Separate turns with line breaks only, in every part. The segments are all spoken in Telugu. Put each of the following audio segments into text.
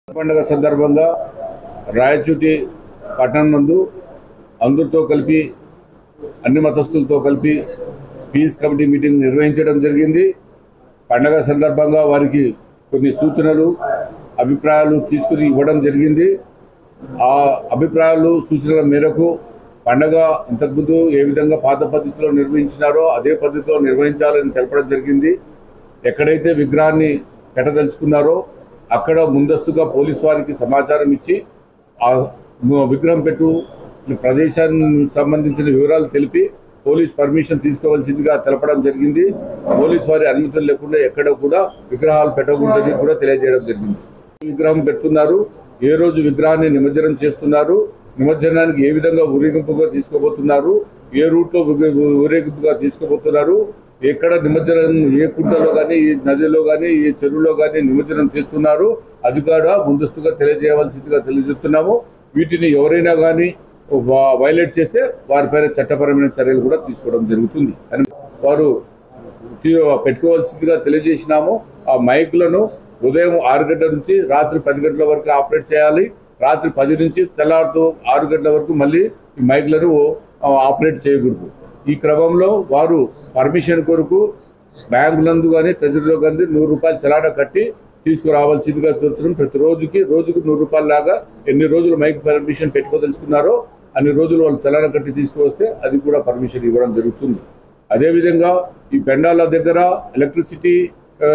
పండుగ సందర్భంగా రాయచూటి పట్టణం నందు అందరితో కలిపి అన్ని మతస్థులతో కలిపి పీస్ కమిటీ మీటింగ్ నిర్వహించడం జరిగింది పండగ సందర్భంగా వారికి కొన్ని సూచనలు అభిప్రాయాలు తీసుకుని ఇవ్వడం జరిగింది ఆ అభిప్రాయాలు సూచనల మేరకు పండగ ఇంతకుముందు ఏ విధంగా పాత పద్ధతిలో నిర్వహించినారో అదే పద్ధతిలో నిర్వహించాలని తెలపడం జరిగింది ఎక్కడైతే విగ్రహాన్ని పెట్టదలుచుకున్నారో అక్కడ ముందస్తుగా పోలీసు వారికి సమాచారం ఇచ్చి ఆ విగ్రహం పెట్టు ప్రదేశానికి సంబంధించిన వివరాలు తెలిపి పోలీస్ పర్మిషన్ తీసుకోవాల్సిందిగా తెలపడం జరిగింది పోలీస్ వారి అనుమతులు లేకుండా ఎక్కడ కూడా విగ్రహాలు పెట్టకూడదని కూడా తెలియజేయడం జరిగింది విగ్రహం పెడుతున్నారు ఏ రోజు విగ్రహాన్ని నిమజ్జనం చేస్తున్నారు నిమజ్జనానికి ఏ విధంగా ఊరేగింపుగా తీసుకోబోతున్నారు ఏ రూట్లో విగ్ర- ఊరేగింపుగా తీసుకోబోతున్నారు ఎక్కడ నిమజ్జనం ఏ కుంటలో కానీ ఈ నదిలో కానీ ఈ చెరువులో కానీ నిమజ్జనం చేస్తున్నారు అది కూడా ముందస్తుగా తెలియజేయవలసిందిగా తెలియజేస్తున్నాము వీటిని ఎవరైనా కానీ వైలేట్ చేస్తే వారిపైన చట్టపరమైన చర్యలు కూడా తీసుకోవడం జరుగుతుంది అని వారు తీ- పెట్టుకోవాల్సిందిగా తెలియజేసినాము ఆ మైకులను ఉదయం ఆరు గంటల నుంచి రాత్రి పది గంటల వరకు ఆపరేట్ చేయాలి రాత్రి పది నుంచి తెల్లారుతూ ఆరు గంటల వరకు మళ్ళీ ఈ మైకులను ఆ, ఆపరేట్ చేయకూడదు ఈ క్రమంలో వారు పర్మిషన్ కొరకు బ్యాంకులందు కానీ ట్రెజరీలో కానీ నూరు రూపాయలు చలానా కట్టి తీసుకురావాల్సిందిగా చూస్తున్నాం ప్రతి రోజుకి రోజుకు నూరు రూపాయల లాగా ఎన్ని రోజులు మైక్ పర్మిషన్ పెట్టుకోదలుచుకున్నారో అన్ని రోజులు వాళ్ళు చలానా కట్టి తీసుకువస్తే అది కూడా పర్మిషన్ ఇవ్వడం జరుగుతుంది అదేవిధంగా ఈ పెండాల దగ్గర ఎలక్ట్రిసిటీ ఆ,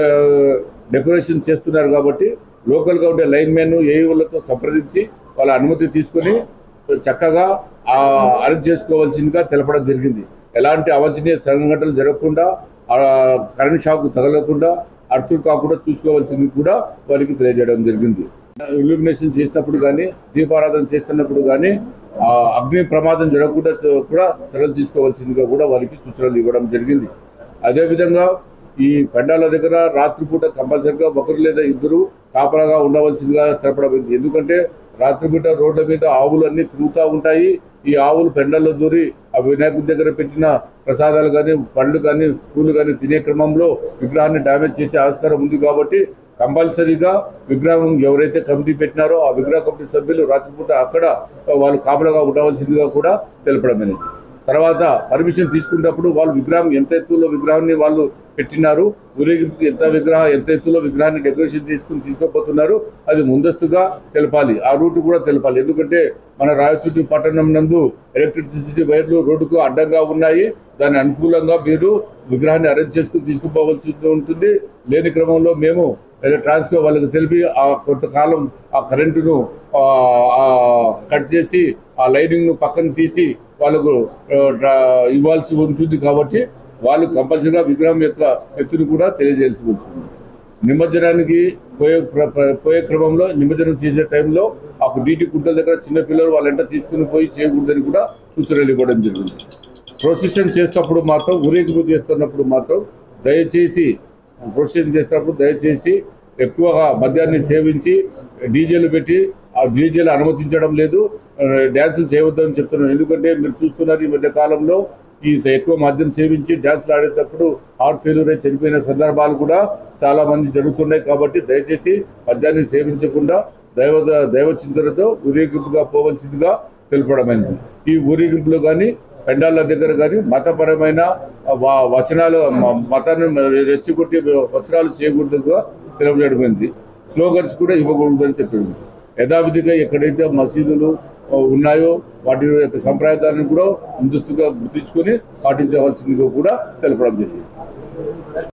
డెకరేషన్ చేస్తున్నారు కాబట్టి లోకల్గా ఉండే లైన్ మెన్ ఏఈఓలతో సంప్రదించి వాళ్ళ అనుమతి తీసుకొని చక్కగా ఆ, అరెస్ట్ చేసుకోవాల్సిందిగా తెలపడం జరిగింది ఎలాంటి అవాంఛనీయ సంఘటనలు జరగకుండా ఆ, కరెంట్ షాక్ తగలకుండా అర్థం కాకుండా చూసుకోవాల్సింది కూడా వారికి తెలియజేయడం జరిగింది ఇల్యూమినేషన్ చేసినప్పుడు కానీ దీపారాధన చేస్తున్నప్పుడు కానీ ఆ, అగ్ని ప్రమాదం జరగకుండా చ- కూడా చర్యలు తీసుకోవాల్సిందిగా కూడా వారికి సూచనలు ఇవ్వడం జరిగింది అదేవిధంగా ఈ పెండాల దగ్గర రాత్రిపూట కంపల్సరిగా ఒకరు లేదా ఇద్దరు కాపలాగా ఉండవలసిందిగా తెలపడం జరిగింది. ఎందుకంటే రాత్రిపూట రోడ్ల మీద ఆవులు అన్ని తిరుగుతూ ఉంటాయి ఈ ఆవులు పెండల్లో దూరి ఆ వినాయకుడి దగ్గర పెట్టిన ప్రసాదాలు కానీ పండ్లు కానీ పూలు కానీ తినే క్రమంలో విగ్రహాన్ని డ్యామేజ్ చేసే ఆస్కారం ఉంది కాబట్టి కంపల్సరీగా విగ్రహం ఎవరైతే కమిటీ పెట్టినారో ఆ విగ్రహ కమిటీ సభ్యులు రాత్రిపూట అక్కడ వాళ్ళు కాపలాగా ఉండవలసిందిగా కూడా తెలపడం అనేది తర్వాత పర్మిషన్ తీసుకున్నప్పుడు వాళ్ళు విగ్రహం ఎంత ఎత్తులో విగ్రహాన్ని వాళ్ళు పెట్టినారు ఊరేగింపుకి ఎంత విగ్రహం ఎంత ఎత్తులో విగ్రహాన్ని డెకరేషన్ చేసుకుని తీసుకుపోతున్నారు అది ముందస్తుగా తెలపాలి ఆ రూట్ కూడా తెలపాలి ఎందుకంటే మన రాయచూటి పట్టణం నందు ఎలక్ట్రిసిటీ వైర్లు రోడ్డుకు అడ్డంగా ఉన్నాయి దాని అనుకూలంగా మీరు విగ్రహాన్ని అరేంజ్ చేసుకుని తీసుకుపోవాల్సి ఉంటుంది లేని క్రమంలో మేము ట్రాన్స్కో వాళ్ళకి తెలిపి ఆ కొంతకాలం ఆ కరెంటును ఆ, ఆ, కట్ చేసి ఆ లైనింగ్ను పక్కన తీసి వాళ్ళకు ఆ, డ్రా- ఇవ్వాల్సి ఉంటుంది కాబట్టి వాళ్ళు కంపల్సరీగా విగ్రహం యొక్క ఎత్తును కూడా తెలియజేయాల్సి ఉంటుంది నిమజ్జనానికి పోయే ప్ర- ప్ర- పోయే క్రమంలో నిమజ్జనం చేసే టైంలో ఆ డీటీ కుంటల దగ్గర చిన్న పిల్లలు వాళ్ళంట తీసుకుని పోయి చేయకూడదని కూడా సూచనలు ఇవ్వడం జరిగింది ప్రొసెషన్ చేసేటప్పుడు మాత్రం ఊరేగింపు చేస్తున్నప్పుడు మాత్రం దయచేసి ప్రొసెషన్ చేసేటప్పుడు దయచేసి ఎక్కువగా మద్యాన్ని సేవించి డీజేలు పెట్టి ఆ డీజేలు అనుమతించడం లేదు ఆ, డ్యాన్సులు చేయవద్దని చెప్తున్నాను ఎందుకంటే మీరు చూస్తున్నారు ఈ మధ్య కాలంలో ఈ ఎక్కువ మద్యం సేవించి డ్యాన్సులు ఆడేటప్పుడు హార్ట్ ఫెయిల్యూర్ అయి చనిపోయిన సందర్భాలు కూడా చాలా మంది జరుగుతున్నాయి కాబట్టి దయచేసి మద్యాన్ని సేవించకుండా దైవ దైవ చింతనతో ఊరేగింపుగా పోవలసిందిగా తెలపడమైనది ఈ ఊరేగింపులో కానీ పెండాల దగ్గర కానీ మతపరమైన వ- వచనాలు మ- మతాన్ని రెచ్చగొట్టి వచనాలు చేయకూడదుగా తెలపడమైంది స్లోగన్స్ కూడా ఇవ్వకూడదని చెప్పింది యథావిధిగా ఎక్కడైతే మసీదులు ఆ, ఉన్నాయో వాటి యొక్క సంప్రదాయాన్ని కూడా ముందస్తుగా గుర్తించుకొని పాటించవలసిందిగా కూడా తెలపడం జరిగింది